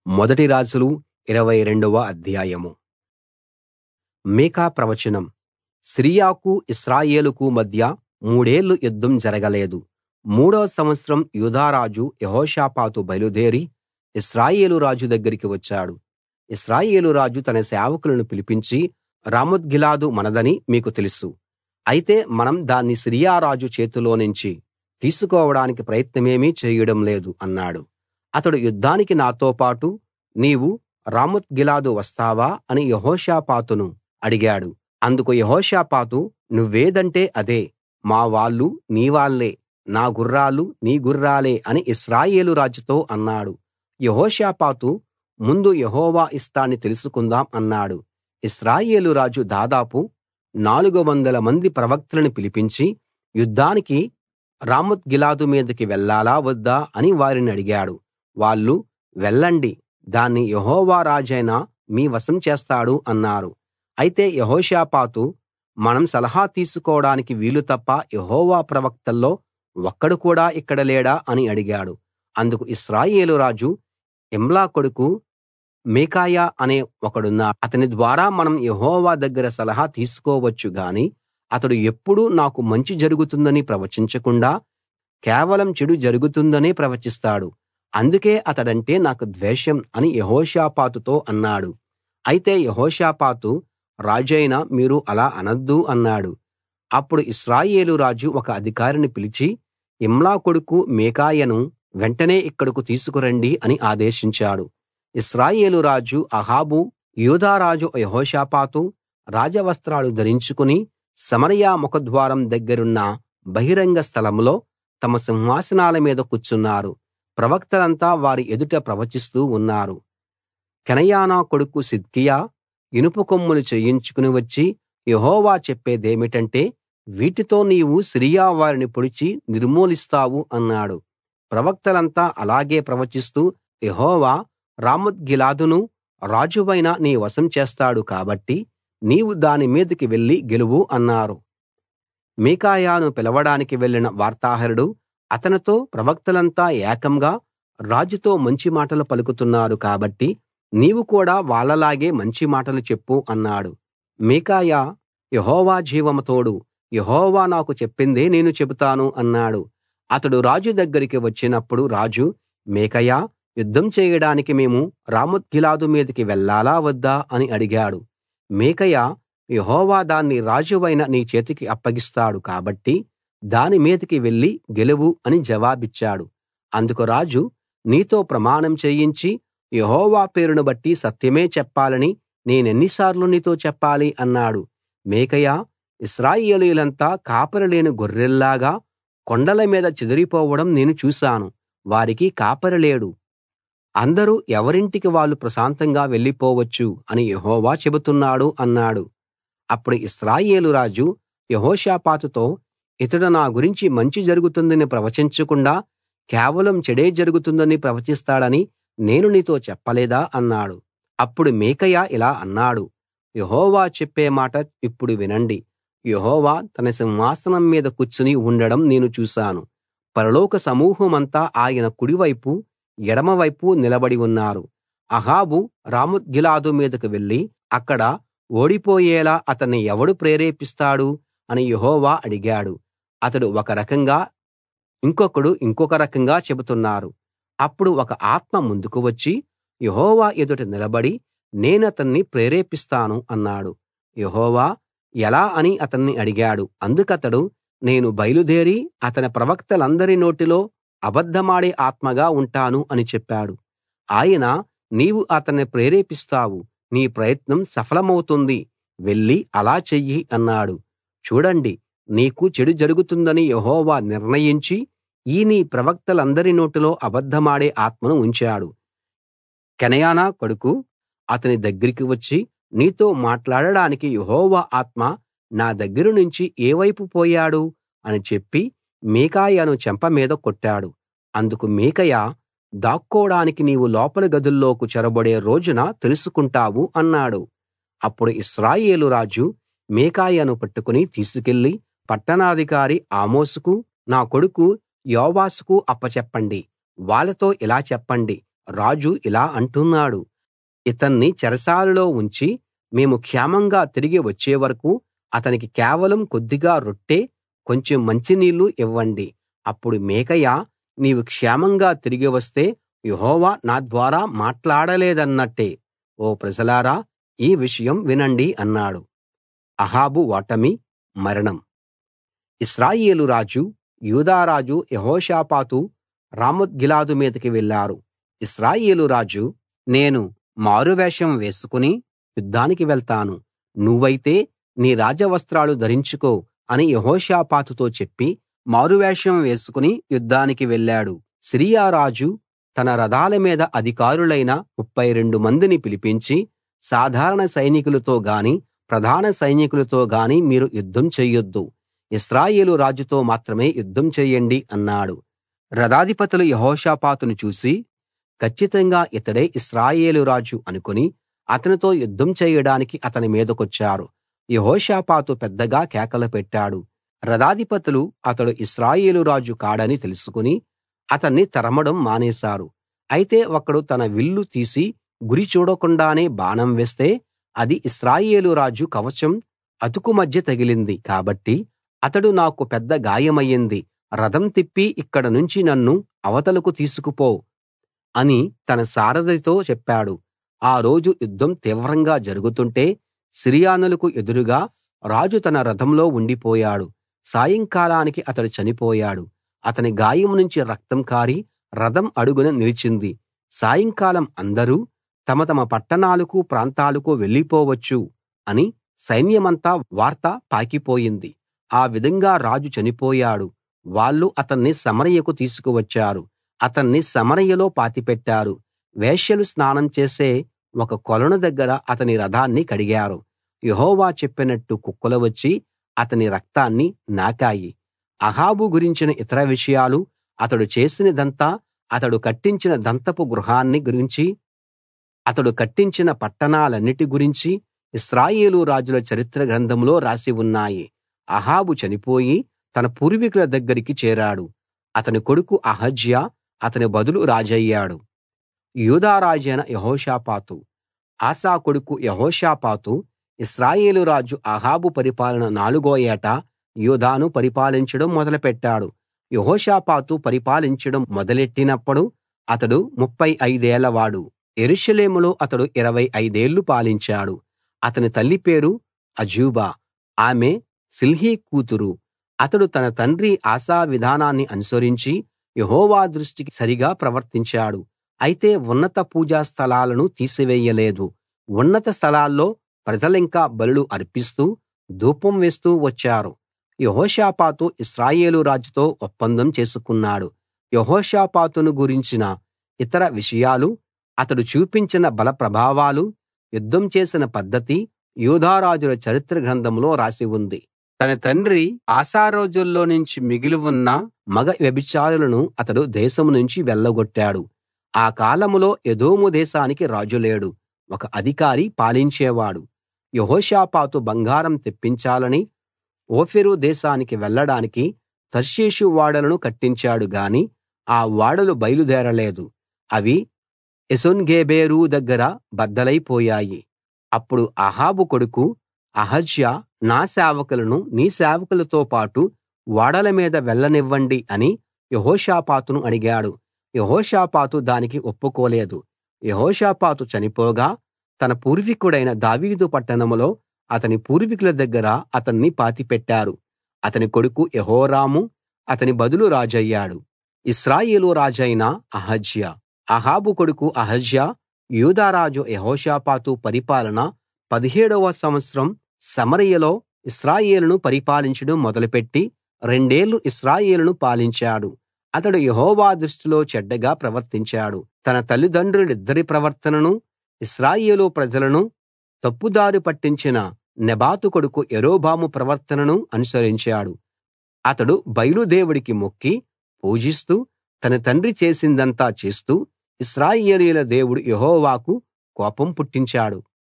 మొదటి రాజులు 22వ అధ్యాయం మీకా ప్రవచనం సిరియాకు ఇశ్రాయేలుకు మధ్య మూడేళ్ళు యుద్ధం జరగలేదు మూడో సంవత్సరం యూదా రాజు యెహోషాపాతు బయలుదేరి ఇశ్రాయేలు రాజు దగ్గరికి వచ్చాడు ఇశ్రాయేలు రాజు తన సేవకులను పిలిపించి రామోత్గిలాదు మనదని మీకు తెలుసు అయితే మనం దాన్ని సిరియా రాజు చేతిలోనుంచి తీసుకోవడానికి ప్రయత్నమేమీ చేయడం లేదు అన్నాడు అతడు యుద్ధానికి నాతో పాటు నీవు రామోత్గిలాదు వస్తావా అని యెహోషాపాతును అడిగాడు అందుకు యెహోషాపాతు నువ్వేదంటే అదే మా వాళ్ళు నీ వాళ్ళే నా గుర్రాలు నీ గుర్రాలే అని ఇశ్రాయేలు రాజుతో అన్నాడు యెహోషాపాతు ముందు యెహోవా ఇష్టాన్ని తెలుసుకుందాం అన్నాడు ఇశ్రాయేలు రాజు దాదాపు నాలుగు వందల మంది ప్రవక్తలను పిలిపించి యుద్ధానికి రామోత్గిలాదు మీదికి వెళ్ళాలా వద్దా అని వారిని అడిగాడు వాళ్ళు వెళ్ళండి దాన్ని యెహోవా రాజైన మీ వశం చేస్తాడు అన్నారు అయితే యెహోషాపాతు మనం సలహా తీసుకోడానికి వీలు తప్ప యెహోవా ప్రవక్తల్లో ఒక్కడు కూడా ఇక్కడ లేడా అని అడిగాడు అందుకు ఇశ్రాయేలు రాజు ఇమ్లా కొడుకు మీకాయా అనే ఒకడున్నాడు అతని ద్వారా మనం యెహోవా దగ్గర సలహా తీసుకోవచ్చు గాని అతడు ఎప్పుడూ నాకు మంచి జరుగుతుందని ప్రవచించకుండా కేవలం చెడు జరుగుతుందనే ప్రవచిస్తాడు అందుకే అతడంటే నాకు ద్వేషం అని యెహోషాపాతుతో అన్నాడు అయితే యెహోషాపాతు రాజైన మీరు అలా అనొద్దు అన్నాడు అప్పుడు ఇశ్రాయేలు రాజు ఒక అధికారిని పిలిచి ఇమ్లా కొడుకు మీకాయాను వెంటనే ఇక్కడకు తీసుకురండి అని ఆదేశించాడు ఇశ్రాయేలు రాజు అహాబు యూదా రాజు యెహోషాపాతు రాజవస్త్రాలు ధరించుకుని సమరయ ముఖద్వారం దగ్గరున్న బహిరంగ స్థలంలో తమ సింహాసనాల మీద కూర్చున్నారు ప్రవక్తలంతా వారి ఎదుట ప్రవచిస్తూ ఉన్నారు కెనయానా కొడుకు సిద్కియా ఇనుప కొమ్ములు చేయించుకుని వచ్చి యెహోవా చెప్పేదేమిటంటే వీటితో నీవు సిరియా వారిని పొడిచి నిర్మూలిస్తావు అన్నాడు ప్రవక్తలంతా అలాగే ప్రవచిస్తూ యెహోవా రామోత్గిలాదును రాజువైన నీ వశం చేస్తాడు కాబట్టి నీవు దాని మీదికి వెళ్లి గెలువు అన్నారు మీకాయాను పిలవడానికి వెళ్ళిన వార్తాహరుడు అతనితో ప్రవక్తలంతా ఏకంగా రాజుతో మంచి మాటలు పలుకుతున్నారు కాబట్టి నీవు కూడా వాళ్ళలాగే మంచి మాటలు చెప్పు అన్నాడు మీకాయా యెహోవా జీవం తోడు యెహోవా నాకు చెప్పిందే నేను చెబుతాను అన్నాడు అతడు రాజు దగ్గరికి వచ్చినప్పుడు రాజు మీకాయా యుద్ధం చేయడానికి మేము రామోత్గిలాదు మీదికి వెళ్ళాలా వద్దా అని అడిగాడు మీకాయా యెహోవా దాన్ని రాజువైన నీ చేతికి అప్పగిస్తాడు కాబట్టి దాని మీదికి వెళ్లి గెలువు అని జవాబిచ్చాడు అందుకు రాజు నీతో ప్రమాణం చేయించి యెహోవా పేరును బట్టి సత్యమే చెప్పాలని నేనెన్నిసార్లు నీతో చెప్పాలి అన్నాడు మీకాయా ఇశ్రాయేలీయులంతా కాపరి లేని గొర్రెల్లాగా కొండల మీద చెదిరిపోవడం నేను చూశాను వారికి కాపరి లేడు అందరూ ఎవరింటికి వాళ్ళు ప్రశాంతంగా వెళ్ళిపోవచ్చు అని యెహోవా చెబుతున్నాడు అన్నాడు అప్పుడు ఇశ్రాయేలు రాజు యెహోషాపాతుతో ఇతడు నా గురించి మంచి జరుగుతుందని ప్రవచించకుండా కేవలం చెడే జరుగుతుందని ప్రవచిస్తాడని నేను నీతో చెప్పలేదా అన్నాడు అప్పుడు మీకాయా ఇలా అన్నాడు యెహోవా చెప్పే మాట ఇప్పుడు వినండి యెహోవా తన సింహాసనం మీద కూర్చుని ఉండడం నేను చూశాను పరలోక సమూహమంతా ఆయన కుడివైపు ఎడమవైపు నిలబడి ఉన్నారు అహాబు రామోత్గిలాదు మీదకు వెళ్లి అక్కడ ఓడిపోయేలా అతన్ని ఎవడు ప్రేరేపిస్తాడు అని యెహోవా అడిగాడు అతడు ఒక రకంగా ఇంకొకడు ఇంకొక రకంగా చెబుతున్నారు అప్పుడు ఒక ఆత్మ ముందుకు వచ్చి యెహోవా ఎదుట నిలబడి నేనతన్ని ప్రేరేపిస్తాను అన్నాడు యెహోవా ఎలా అని అతన్ని అడిగాడు అందుకతడు నేను బయలుదేరి అతని ప్రవక్తలందరి నోటిలో అబద్ధమాడే ఆత్మగా ఉంటాను అని చెప్పాడు ఆయన నీవు అతన్ని ప్రేరేపిస్తావు నీ ప్రయత్నం సఫలమవుతుంది వెళ్లి అలా చెయ్యి అన్నాడు చూడండి నీకు చెడు జరుగుతుందని యెహోవా నిర్ణయించి ఈ నీ ప్రవక్తలందరి నోటిలో అబద్ధమాడే ఆత్మను ఉంచాడు కెనయానా కొడుకు అతని దగ్గరికి వచ్చి నీతో మాట్లాడడానికి యెహోవా ఆత్మ నా దగ్గర నుంచి ఏ వైపు పోయాడు అని చెప్పి మీకాయాను చెంప మీద కొట్టాడు అందుకు మీకాయా దాక్కోడానికి నీవు లోపలి గదుల్లోకి చొరబడే రోజున తెలుసుకుంటావు అన్నాడు అప్పుడు ఇశ్రాయేలు రాజు మీకాయాను పట్టుకుని తీసుకెళ్లి పట్టణాధికారి ఆమోసుకు నా కొడుకు యోవాషుకు అప్పచెప్పండి వాళ్ళతో ఇలా చెప్పండి రాజు ఇలా అంటున్నాడు ఇతన్ని చెరసాలలో ఉంచి మేము క్షేమంగా తిరిగి వచ్చే వరకూ అతనికి కేవలం కొద్దిగా రొట్టె కొంచెం మంచినీళ్ళు ఇవ్వండి అప్పుడు మీకాయా నీవు క్షేమంగా తిరిగి వస్తే యెహోవా నా ద్వారా మాట్లాడలేదన్నట్టే ఓ ప్రజలారా ఈ విషయం వినండి అన్నాడు అహాబు ఓటమి మరణం ఇశ్రాయేలు రాజు యూదా రాజు యెహోషాపాతు రామోత్గిలాదు మీదికి వెళ్ళారు ఇశ్రాయేలు రాజు నేను మారువేషం వేసుకుని యుద్ధానికి వెళ్తాను నువ్వైతే నీ రాజవస్త్రాలు ధరించుకో అని యెహోషాపాతుతో చెప్పి మారువేషం వేసుకుని యుద్ధానికి వెళ్ళాడు సిరియా రాజు తన రథాల మీద అధికారులైన 32 మందిని పిలిపించి సాధారణ సైనికులతో గాని ప్రధాన సైనికులతో గాని మీరు యుద్ధం చెయ్యొద్దు ఇశ్రాయేలు రాజుతో మాత్రమే యుద్ధం చెయ్యండి అన్నాడు రథాధిపతులు యెహోషాపాతును చూసి కచ్చితంగా ఇతడే ఇశ్రాయేలు రాజు అనుకుని అతనితో యుద్ధం చేయడానికి అతని మీదకొచ్చారు యెహోషాపాతు పెద్దగా కేకలు పెట్టాడు రథాధిపతులు అతడు ఇశ్రాయేలు రాజు కాడని తెలుసుకుని అతన్ని తరమడం మానేశారు అయితే ఒకడు తన విల్లు తీసి గురి చూడకుండానే బాణం వేస్తే అది ఇశ్రాయేలు రాజు కవచం అతుకు మధ్య తగిలింది కాబట్టి అతడు నాకు పెద్ద గాయమయ్యింది రథం తిప్పి ఇక్కడ నుంచి నన్ను అవతలకు తీసుకుపో అని తన సారథితో చెప్పాడు ఆ రోజు యుద్ధం తీవ్రంగా జరుగుతుంటే సిరియనులకు ఎదురుగా రాజు తన రథంలో ఉండిపోయాడు సాయంకాలానికి అతడు చనిపోయాడు అతని గాయం నుంచి రక్తం కారి రథం అడుగున నిలిచింది సాయంకాలం అందరూ తమ తమ పట్టణాలకు ప్రాంతాలకు వెళ్ళిపోవచ్చు అని సైన్యమంతా వార్త పాకిపోయింది ఆ విధంగా రాజు చనిపోయాడు వాళ్ళు అతన్ని సమరయకు తీసుకువచ్చారు అతన్ని సమరయలో పాతిపెట్టారు వేశ్యలు స్నానం చేసే ఒక కొలను దగ్గర అతని రథాన్ని కడిగారు యెహోవా చెప్పినట్టు కుక్కలు వచ్చి అతని రక్తాన్ని నాకాయి అహాబు గురించిన ఇతర విషయాలు అతడు చేసినదంతా అతడు కట్టించిన దంతపు గృహాన్ని గురించి అతడు కట్టించిన పట్టణాలన్నిటి గురించి ఇశ్రాయేలు రాజుల చరిత్ర గ్రంథంలో రాసి ఉన్నాయి అహాబు చనిపోయి తన పూర్వీకుల దగ్గరికి చేరాడు అతని కొడుకు అహజ్యా అతని బదులు రాజయ్యాడు యూదా రాజైన యెహోషాపాతు ఆసా కొడుకు యెహోషాపాతు ఇశ్రాయేలు రాజు అహాబు పరిపాలన నాలుగో ఏట యూదాను పరిపాలించడం మొదలుపెట్టాడు యెహోషాపాతు పరిపాలించడం మొదలెట్టినప్పుడు అతడు ముప్ఫై ఐదేళ్లవాడు యెరూషలేములో అతడు ఇరవై ఐదేళ్లు పాలించాడు అతని తల్లి పేరు అజూబా ఆమె సిల్హీ కూతురు అతడు తన తండ్రి ఆసా విధానాన్ని అనుసరించి యెహోవా దృష్టికి సరిగా ప్రవర్తించాడు అయితే ఉన్నత పూజా స్థలాలను తీసివేయలేదు ఉన్నత స్థలాల్లో ప్రజలింకా బలులు అర్పిస్తూ ధూపం వేస్తూ వచ్చారు యెహోషాపాతు ఇశ్రాయేలు రాజుతో ఒప్పందం చేసుకున్నాడు యెహోషాపాతును గురించిన ఇతర విషయాలు అతడు చూపించిన బల ప్రభావాలు యుద్ధం చేసిన పద్ధతి యూదా రాజుల చరిత్ర గ్రంథంలో రాసి ఉంది తన తండ్రి ఆసా రోజుల్లో నుంచి మిగిలి ఉన్న మగ వ్యభిచారులను అతడు దేశం నుంచి వెళ్ళగొట్టాడు ఆ కాలంలో ఎదోము దేశానికి రాజు లేడు ఒక అధికారి పాలించేవాడు యెహోషాపాతు బంగారం తెప్పించాలని ఓఫీరు దేశానికి వెళ్ళడానికి తర్షీషు ఓడలను కట్టించాడు గాని ఆ ఓడలు బయలుదేరలేదు అవి ఎసోన్గెబెరు దగ్గర బద్దలైపోయాయి అప్పుడు అహాబు కొడుకు అహజ్యా నా సేవకులను నీ సేవకులతో పాటు ఓడల మీద వెళ్ళనివ్వండి అని యెహోషాపాతును అడిగాడు యెహోషాపాతు దానికి ఒప్పుకోలేదు యెహోషాపాతు చనిపోగా తన పూర్వీకుడైన దావీదు పట్టణంలో అతని పూర్వీకుల దగ్గర అతన్ని పాతిపెట్టారు అతని కొడుకు యెహోరాము అతని బదులు రాజయ్యాడు ఇశ్రాయేలు రాజైన అహజ్యా అహాబు కొడుకు అహజ్యా యూదా రాజు యెహోషాపాతు పరిపాలన పదిహేడవ సంవత్సరం సమరయలో ఇశ్రాయేలును పరిపాలించడం మొదలుపెట్టి రెండేళ్లు ఇశ్రాయేలును పాలించాడు అతడు యెహోవా దృష్టిలో చెడ్డగా ప్రవర్తించాడు తన తల్లిదండ్రులిద్దరి ప్రవర్తనను ఇశ్రాయేలు ప్రజలను తప్పుదారి పట్టించిన నెబాతు కొడుకు యరొబాము ప్రవర్తనను అనుసరించాడు అతడు బయలు దేవుడికి మొక్కి పూజిస్తూ తన తండ్రి చేసిందంతా చేస్తూ ఇశ్రాయేలీయుల దేవుడు యెహోవాకు కోపం పుట్టించాడు